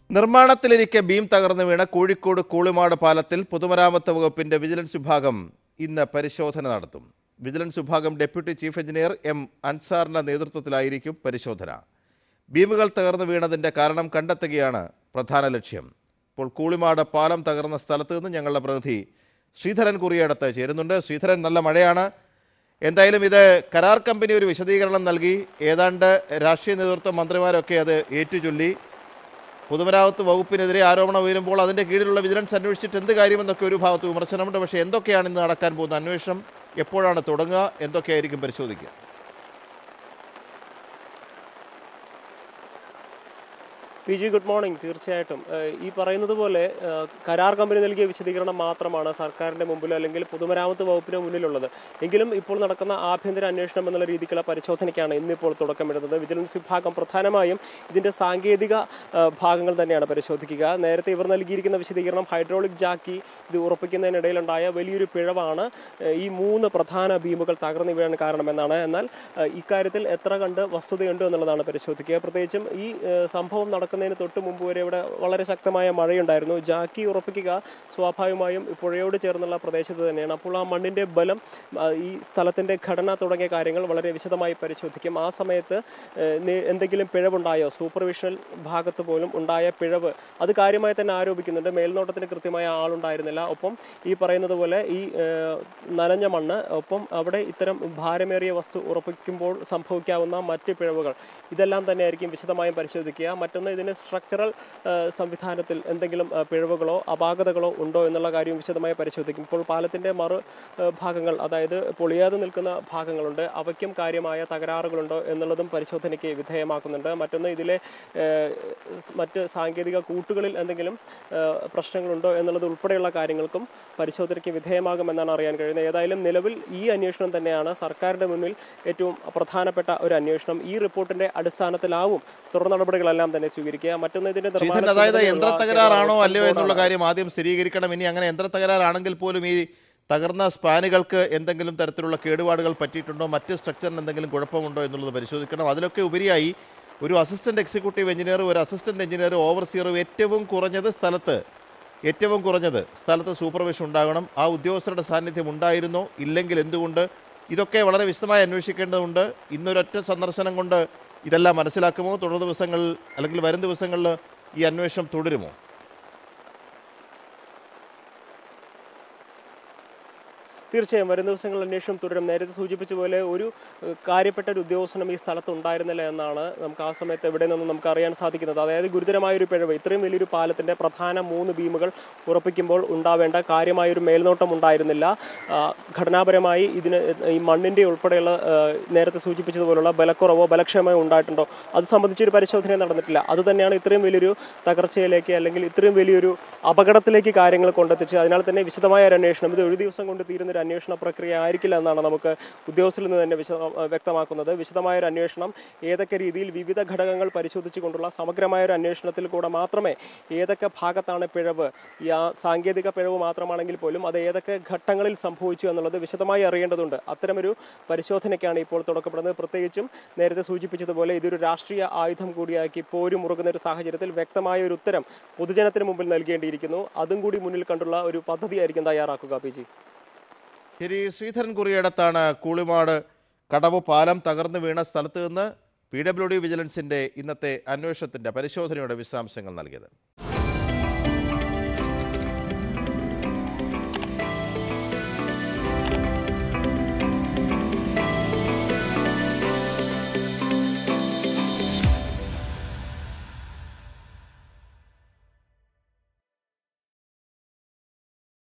നിർമ്മാണത്തിലിരിക്കെ beam തകർന്നു വീണ കോഴിക്കോട് കൂളിമാട് പാലത്തിൽ പൊതുമരാമത്ത് വകുപ്പിന്റെ വിജിലൻസ് വിഭാഗം ഇന്ന് പരിശോധന നടത്തും വിജിലൻസ് വിഭാഗം ഡെപ്യൂട്ടി ചീഫ് എഞ്ചിനീയർ എം അൻസാറിന്റെ നേതൃത്വത്തിലായിരിക്കും പരിശോധന ബീമുകൾ തകർന്നു വീണതിന്റെ കാരണം കണ്ടെത്തുകയാണ് പ്രധാന ലക്ഷ്യം ഇപ്പോൾ കൂളിമാട് പാലം തകർന്ന സ്ഥലത്ത് നിന്ന് ഞങ്ങളുടെ പ്രതിനിധി ശ്രീധരൻ കുറിയടത്ത് ചേരുന്നുണ്ട് ശ്രീധരൻ നല്ല മഴയാണ് എന്തായാലും ഇത് കരാർ കമ്പനി ഒരു വിശദീകരണം നൽകി ഏതാണ്ട് രാഷ്ട്രീയ നേതൃത്വം മന്ത്രിമാരൊക്കെ അത് ഏറ്റുചൊല്ലി പൊതുമരാമത്ത് വകുപ്പിനെതിരെ ആരോപണം ഉയരുമ്പോൾ അതിൻ്റെ കീഴിലുള്ള വിജിലൻസ് അന്വേഷിച്ചിട്ട് എന്ത് കാര്യമെന്നൊക്കെ ഒരു ഭാഗത്ത് വിമർശനമുണ്ട് പക്ഷേ എന്തൊക്കെയാണ് ഇന്ന് നടക്കാൻ പോകുന്ന അന്വേഷണം എപ്പോഴാണ് തുടങ്ങുക എന്തൊക്കെയായിരിക്കും പരിശോധിക്കുക പി ജി ഗുഡ് മോർണിംഗ് തീർച്ചയായിട്ടും ഏഹ് ഈ പറയുന്നത് പോലെ ഏഹ് കരാർ കമ്പനി നൽകിയ വിശദീകരണം മാത്രമാണ് സർക്കാരിന്റെ മുമ്പിൽ അല്ലെങ്കിൽ പൊതുമരാമത്ത് വകുപ്പിന് മുന്നിലുള്ളത് എങ്കിലും ഇപ്പോൾ നടക്കുന്ന ആഭ്യന്തര അന്വേഷണം എന്നുള്ള രീതിക്കുള്ള പരിശോധനയ്ക്കാണ് ഇന്നിപ്പോൾ തുടക്കമിടുന്നത് വിജിലൻസ് വിഭാഗം പ്രധാനമായും ഇതിന്റെ സാങ്കേതിക ഏഹ് ഭാഗങ്ങൾ തന്നെയാണ് പരിശോധിക്കുക നേരത്തെ ഇവർ നൽകിയിരിക്കുന്ന വിശദീകരണം ഹൈഡ്രോളിക് ജാക്കി ഇത് ഉറപ്പിക്കുന്നതിനിടയിലുണ്ടായ വലിയൊരു പിഴവാണ് ഏഹ് ഈ മൂന്ന് പ്രധാന ബീമുകൾ തകർന്നു വീഴാൻ കാരണമെന്നാണ് എന്നാൽ ഏഹ് ഇക്കാര്യത്തിൽ എത്ര കണ്ട് വസ്തുതയുണ്ട് എന്നുള്ളതാണ് പരിശോധിക്കുക പ്രത്യേകിച്ചും ഈ ഏഹ് സംഭവം നടക്കുന്നതിന് തൊട്ട് മുമ്പ് വരെ ഇവിടെ വളരെ ശക്തമായ മഴയുണ്ടായിരുന്നു ജാക്കി ഉറപ്പിക്കുക സ്വാഭാവികമായും പുഴയോട് ചേർന്നുള്ള പ്രദേശത്ത് തന്നെയാണ് അപ്പോൾ ആ മണ്ണിന്റെ ബലം ആ, ഈ സ്ഥലത്തിന്റെ ഘടന തുടങ്ങിയ കാര്യങ്ങൾ വളരെ വിശദമായി പരിശോധിക്കും ആ സമയത്ത് ഏഹ്, നേ- എന്തെങ്കിലും പിഴവുണ്ടായോ സൂപ്പർവിഷണൽ ഭാഗത്ത് പോലും ഉണ്ടായ പിഴവ് അത് കാര്യമായി തന്നെ ആരോപിക്കുന്നുണ്ട് മേൽനോട്ടത്തിന് കൃത്യമായ ആളുണ്ടായിരുന്നില്ല ഒപ്പം ഈ പറയുന്നത് പോലെ ഈ ഏഹ്, നനഞ്ഞ മണ്ണ് ഒപ്പം അവിടെ ഇത്തരം ഭാരമേറിയ വസ്തു ഉറപ്പിക്കുമ്പോൾ സംഭവിക്കാവുന്ന മറ്റ് പിഴവുകൾ ഇതെല്ലാം തന്നെയായിരിക്കും വിശദമായും പരിശോധിക്കുക മറ്റൊന്ന് ഇതിന് സ്ട്രക്ചറൽ സംവിധാനത്തിൽ എന്തെങ്കിലും ആ, പിഴവുകളോ അപാകതകളോ ഉണ്ടോ എന്നുള്ള കാര്യം വിശദമായി പരിശോധിക്കും ഇപ്പോൾ പാലത്തിന്റെ മറു ആ, ഭാഗങ്ങൾ അതായത് പൊളിയാതെ നിൽക്കുന്ന ഭാഗങ്ങളുണ്ട് അവയ്ക്കും കാര്യമായ തകരാറുകളുണ്ടോ എന്നുള്ളതും പരിശോധനയ്ക്ക് വിധേയമാക്കുന്നുണ്ട് മറ്റൊന്ന് ഇതിലെ ആ, മറ്റ് സാങ്കേതിക കൂട്ടുകളിൽ എന്തെങ്കിലും ആ, പ്രശ്നങ്ങളുണ്ടോ എന്നുള്ളത് ഉൾപ്പെടെയുള്ള കാര്യങ്ങൾക്കും പരിശോധനയ്ക്ക് വിധേയമാകുമെന്നാണ് അറിയാൻ കഴിയുന്നത് ഏതായാലും നിലവിൽ ഈ അന്വേഷണം തന്നെയാണ് സർക്കാരിന്റെ മുന്നിൽ ഏറ്റവും പ്രധാനപ്പെട്ട ഒരു അന്വേഷണം ഈ റിപ്പോർട്ടിന്റെ അടിസ്ഥാനത്തിലാവും തുടർ നടപടികളെല്ലാം തന്നെ സ്വീകരിക്കുക മറ്റൊന്ന് ഇതിന്റെ നിർമ്മാണ ശ്രീധരൻ അതായത് ചുമതലയുള്ള യന്ത്ര തകരാറാണോ കേരള അല്ലയോ എന്നുള്ള ബോർഡാണ്. കാര്യം ആദ്യം സ്ഥിരീകരിക്കണം ഇനി അങ്ങനെ യന്ത്ര തകരാറാണെങ്കിൽ പോലും ഈ തകർന്ന സ്പാനുകൾക്ക് എന്തെങ്കിലും തരത്തിലുള്ള കേടുപാടുകൾ പറ്റിയിട്ടുണ്ടോ മറ്റ് സ്ട്രക്ചറിന് എന്തെങ്കിലും കുഴപ്പമുണ്ടോ എന്നുള്ളത് പരിശോധിക്കണം അതിലൊക്കെ ഉപരിയായി ഒരു അസിസ്റ്റന്റ് എക്സിക്യൂട്ടീവ് എഞ്ചിനീയറും ഒരു അസിസ്റ്റന്റ് എഞ്ചിനീയറും ഓവർസിയറും ഏറ്റവും കുറഞ്ഞത് സ്ഥലത്ത് ഏറ്റവും കുറഞ്ഞത് സ്ഥലത്ത് സൂപ്പർവിഷൻ ഉണ്ടാകണം ആ ഉദ്യോഗസ്ഥരുടെ സാന്നിധ്യം ഉണ്ടായിരുന്നോ ഇല്ലെങ്കിൽ എന്തുകൊണ്ട് ഇതൊക്കെ വളരെ വിശദമായി അന്വേഷിക്കേണ്ടതുണ്ട് ഇന്നൊരൊറ്റ സന്ദർശനം കൊണ്ട് ഇതെല്ലാം മനസ്സിലാക്കുമോ തുടർ ദിവസങ്ങളിൽ അല്ലെങ്കിൽ വരും ദിവസങ്ങളിൽ ഈ അന്വേഷണം തുടരുമോ തീർച്ചയായും വരും ദിവസങ്ങളിൽ അന്വേഷണം തുടരും നേരത്തെ സൂചിപ്പിച്ച പോലെ ഒരു ഏഹ്, കാര്യപ്പെട്ട ഒരു ഉദ്യോഗസ്ഥനും ഈ സ്ഥലത്ത് ഉണ്ടായിരുന്നില്ല എന്നാണ് നമുക്ക് ആ സമയത്ത് എവിടെ നിന്നും നമുക്ക് അറിയാൻ സാധിക്കുന്നത് അതായത് ഗുരുതരമായ ഒരു പിഴവ് ഇത്രയും വലിയൊരു പാലത്തിന്റെ പ്രധാന മൂന്ന് ബീമുകൾ ഉറപ്പിക്കുമ്പോൾ ഉണ്ടാവേണ്ട കാര്യമായൊരു മേൽനോട്ടം ഉണ്ടായിരുന്നില്ല ആ, ഘടനാപരമായി ഇതിന് ഈ മണ്ണിന്റെ ഉൾപ്പെടെയുള്ള ഏഹ്, നേരത്തെ സൂചിപ്പിച്ചതുപോലുള്ള ബലക്കുറവോ ബലക്ഷയമോ ഉണ്ടായിട്ടുണ്ടോ അത് സംബന്ധിച്ചൊരു പരിശോധന നടന്നിട്ടില്ല അത് തന്നെയാണ് ഇത്രയും വലിയൊരു തകർച്ചയിലേക്ക് അല്ലെങ്കിൽ ഇത്രയും വലിയൊരു അപകടത്തിലേക്ക് കാര്യങ്ങൾ കൊണ്ടെത്തിച്ച് അതിനാൽ തന്നെ വിശദമായ ഒരു അന്വേഷണം ഇത് ഒരു ദിവസം കൊണ്ട് തീരുന്ന ഒരു അന്വേഷണ പ്രക്രിയ ആയിരിക്കില്ല എന്നാണ് നമുക്ക് ഉദ്യോഗസ്ഥരിൽ നിന്ന് തന്നെ വിശദ വ്യക്തമാക്കുന്നത് വിശദമായ ഒരു അന്വേഷണം ഏതൊക്കെ രീതിയിൽ വിവിധ ഘടകങ്ങൾ പരിശോധിച്ചുകൊണ്ടുള്ള സമഗ്രമായ ഒരു അന്വേഷണത്തിൽ കൂടെ മാത്രമേ ഏതൊക്കെ ഭാഗത്താണ് പിഴവ് ഈ ആ സാങ്കേതിക പിഴവ് മാത്രമാണെങ്കിൽ പോലും അത് ഏതൊക്കെ ഘട്ടങ്ങളിൽ സംഭവിച്ചു എന്നുള്ളത് വിശദമായി അറിയേണ്ടതുണ്ട് അത്തരമൊരു പരിശോധനയ്ക്കാണ് ഇപ്പോൾ തുടക്കപ്പെടുന്നത് പ്രത്യേകിച്ചും നേരത്തെ സൂചിപ്പിച്ചതുപോലെ ഇതൊരു രാഷ്ട്രീയ ആയുധം കൂടിയാക്കി പോരുമുറുകുന്ന ഒരു സാഹചര്യത്തിൽ വ്യക്തമായ ഒരു ഉത്തരം പൊതുജനത്തിന് മുമ്പിൽ നൽകേണ്ടിയിരിക്കുന്നു അതും കൂടി മുന്നിൽ കണ്ടുള്ള ഒരു പദ്ധതിയായിരിക്കും തയ്യാറാക്കുക പി ജി ശരി ശ്രീധരൻ കുറിയടത്താണ് കൂളിമാട് കടവ് പാലം തകർന്നു വീണ സ്ഥലത്ത് നിന്ന് പി ഡബ്ല്യു ഡി വിജിലൻസിൻ്റെ ഇന്നത്തെ അന്വേഷണത്തിൻ്റെ പരിശോധനയുടെ വിശദാംശങ്ങൾ നൽകിയത്